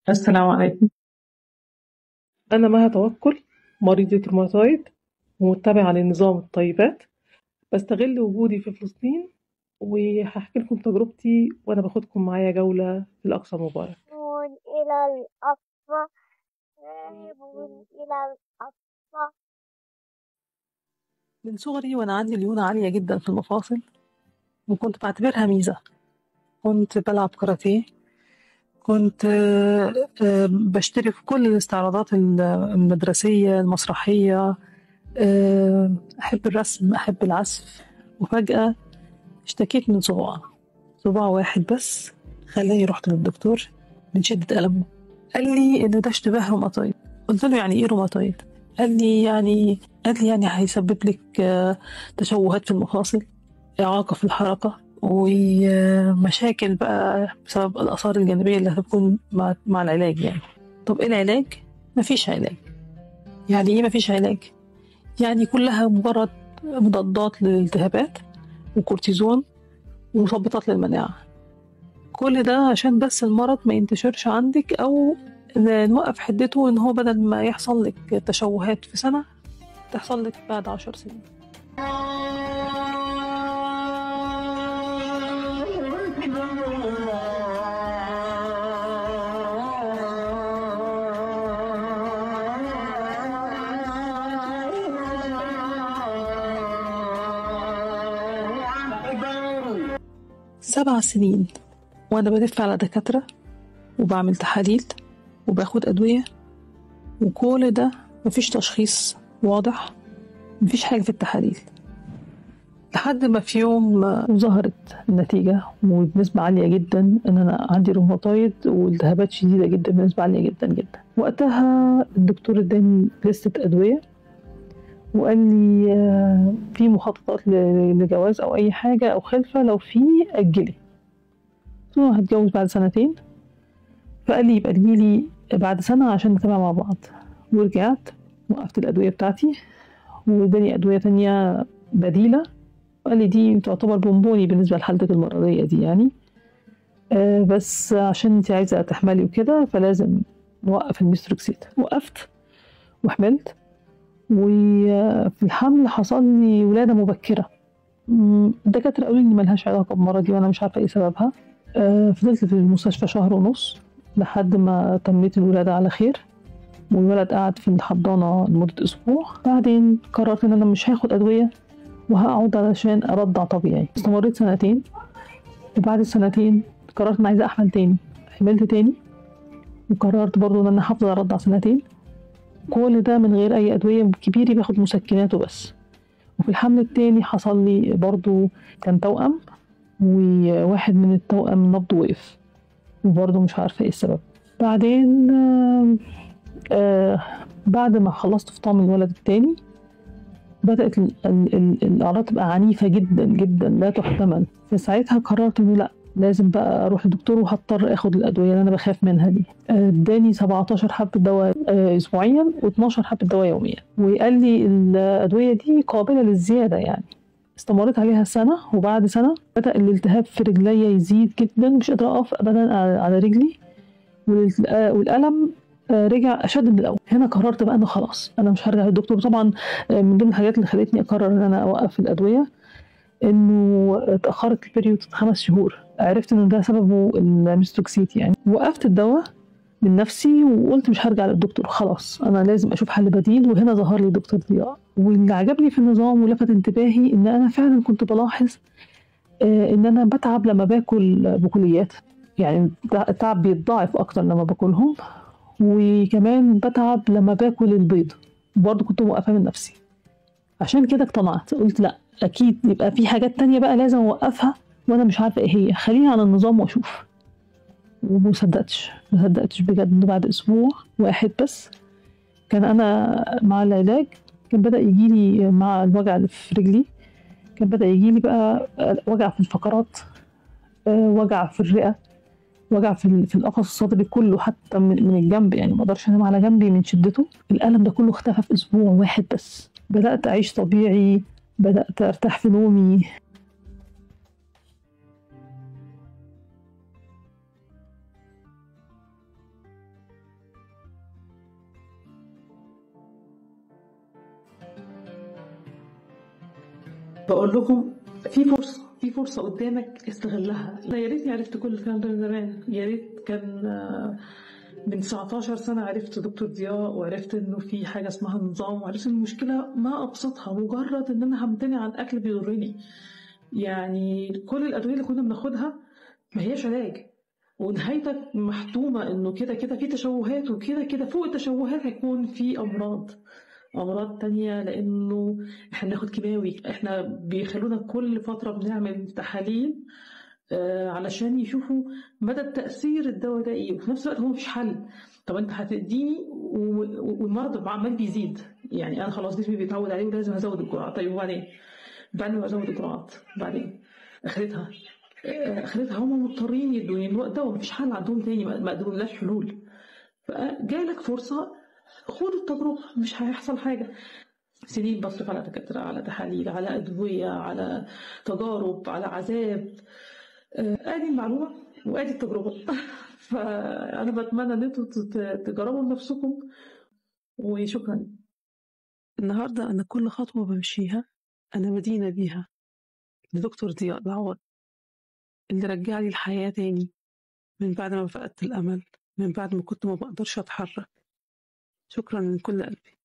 السلام عليكم أنا مها توكل مريضة روماتويد ومتبعة لنظام الطيبات بستغل وجودي في فلسطين وهحكي لكم تجربتي وأنا باخدكم معايا جولة في الأقصى المبارك ذاهبون إلى الأقصى ذاهبون إلى الأقصى من صغري وأنا عندي ليونة عالية جدا في المفاصل وكنت بعتبرها ميزة كنت بلعب كاراتيه كنت آه، آه، بشترك في كل الاستعراضات المدرسية المسرحية آه، أحب الرسم أحب العزف وفجأة اشتكيت من صباع صباع واحد بس خلاني رحت للدكتور من شدة ألم قال لي إن ده اشتباه روماتويد قلت له يعني إيه روماتويد؟ قال لي يعني قال لي يعني هيسبب لك آه، تشوهات في المفاصل إعاقة في الحركة ومشاكل بقى بسبب الآثار الجانبية اللي هتكون مع, مع العلاج يعني طب إيه العلاج؟ مفيش علاج يعني إيه مفيش علاج؟ يعني كلها مجرد مضادات للالتهابات وكورتيزون ومثبطات للمناعة كل ده عشان بس المرض ما ينتشرش عندك أو نوقف حدته إن هو بدل ما يحصل لك تشوهات في سنة تحصل لك بعد عشر سنين سبع سنين وأنا بلف على دكاترة وبعمل تحاليل وباخد أدوية وكل ده مفيش تشخيص واضح مفيش حاجة في التحاليل لحد ما في يوم ظهرت النتيجة وبنسبة عالية جدا إن أنا عندي روماتويد والتهابات شديدة جدا بنسبة عالية جدا جدا وقتها الدكتور اداني لستة أدوية وقال لي آه، في مخططات ل- لجواز أو أي حاجة أو خلفة لو في أجلي قلت له هتجوز بعد سنتين فقال لي يبقى تجيلي بعد سنة عشان نتابع مع بعض ورجعت وقفت الأدوية بتاعتي واداني أدوية تانية بديلة وقال لي دي تعتبر بونبوني بالنسبة لحالتك المرضية دي يعني آه بس عشان انت عايزة تحملي وكده فلازم نوقف الميستروكسيد وقفت وحملت وفي الحمل حصل لي ولادة مبكرة مم، الدكاترة قالوا لي إن ملهاش علاقة بمرضي وأنا مش عارفة إيه سببها آه، فضلت في المستشفى شهر ونص لحد ما تميت الولادة على خير والولد قعد في الحضانة لمدة أسبوع بعدين قررت إن أنا مش هاخد أدوية وهقعد علشان أرضع طبيعي استمريت سنتين وبعد السنتين قررت إن عايزة أحمل تاني حملت تاني وقررت برضو إن أنا هفضل أرضع سنتين كل ده من غير أي أدوية كبيري باخد مسكنات وبس وفي الحمل التاني حصل لي برضو كان توأم وواحد من التوأم نبضه وقف وبرضه مش عارفة ايه السبب بعدين آه آه بعد ما خلصت فطام الولد التاني بدأت ال- ال- ال- الأعراض تبقى عنيفة جدا جدا لا تحتمل فساعتها قررت إنه لأ لازم بقى أروح لدكتور وهضطر آخد الأدوية اللي أنا بخاف منها دي آه، اداني 17 حبة دواء آه، أسبوعيا و12 حبة دواء يوميا وقال لي الأدوية دي قابلة للزيادة يعني استمريت عليها سنة وبعد سنة بدأ الالتهاب في رجليا يزيد جدا مش قادرة أقف أبدا على على رجلي والالت- آه، والألم آه، رجع أشد من الأول هنا قررت بقى إنه خلاص أنا مش هرجع للدكتور طبعا آه، من ضمن الحاجات اللي خلتني أقرر إن أنا أوقف الأدوية إنه اتأخرت البريود خمس شهور عرفت إنه ده سببه الميستوكسيت يعني وقفت الدواء من نفسي وقلت مش هرجع للدكتور خلاص انا لازم اشوف حل بديل وهنا ظهر لي دكتور ضياء واللي عجبني في النظام ولفت انتباهي ان انا فعلا كنت بلاحظ آه، ان انا بتعب لما باكل بقوليات يعني التعب بيتضاعف اكتر لما باكلهم وكمان بتعب لما باكل البيض برضه كنت موقفه من نفسي عشان كده اقتنعت قلت لا اكيد يبقى في حاجات تانية بقى لازم اوقفها وانا مش عارفه ايه هي خليني على النظام واشوف وما صدقتش ما صدقتش بجد إنه بعد اسبوع واحد بس كان انا مع العلاج كان بدا يجيلي مع الوجع اللي في رجلي كان بدا يجيلي بقى وجع في الفقرات آه، وجع في الرئه وجع في ال- في القفص الصدري كله حتى من من الجنب يعني ما اقدرش انام على جنبي من شدته الالم ده كله اختفى في اسبوع واحد بس بدات اعيش طبيعي بدات ارتاح في نومي بقول لكم في فرصة في فرصة قدامك استغلها أنا يا ريتني عرفت كل الكلام ده من زمان يا ريت كان آه، من 19 سنة عرفت دكتور ضياء وعرفت إنه في حاجة اسمها نظام وعرفت إن المشكلة ما أبسطها مجرد إن أنا همتنع عن أكل بيضرني يعني كل الأدوية اللي كنا بناخدها ما هياش علاج ونهايتك محتومة إنه كده كده في تشوهات وكده كده فوق التشوهات هيكون في أمراض أمراض تانية لأنه إحنا بناخد كيماوي إحنا بيخلونا كل فترة بنعمل تحاليل آه، علشان يشوفوا مدى تأثير الدواء ده إيه وفي نفس الوقت هو مفيش حل طب أنت هتديني و- والمرض عمال بيزيد يعني أنا خلاص جسمي بيتعود عليه ولازم أزود الجرعة طيب وبعدين بعد ما أزود الجرعات بعدين آخرتها آه، آخرتها هم مضطرين يدوني الدواء مفيش حل عندهم تاني ما ما قدمولناش حلول فجايلك فرصة خد التجربة مش هيحصل حاجة سنين بصرف على دكاترة على تحاليل على أدوية على تجارب على عذاب آه، ادي المعلومة وادي التجربة فأنا بتمنى إن انتوا تت- تجربوا بنفسكم وشكرا النهاردة أنا كل خطوة بمشيها أنا مدينة بيها لدكتور ضياء العوض اللي رجع لي الحياة تاني من بعد ما فقدت الأمل من بعد ما كنت ما بقدرش أتحرك شكرا من كل قلبي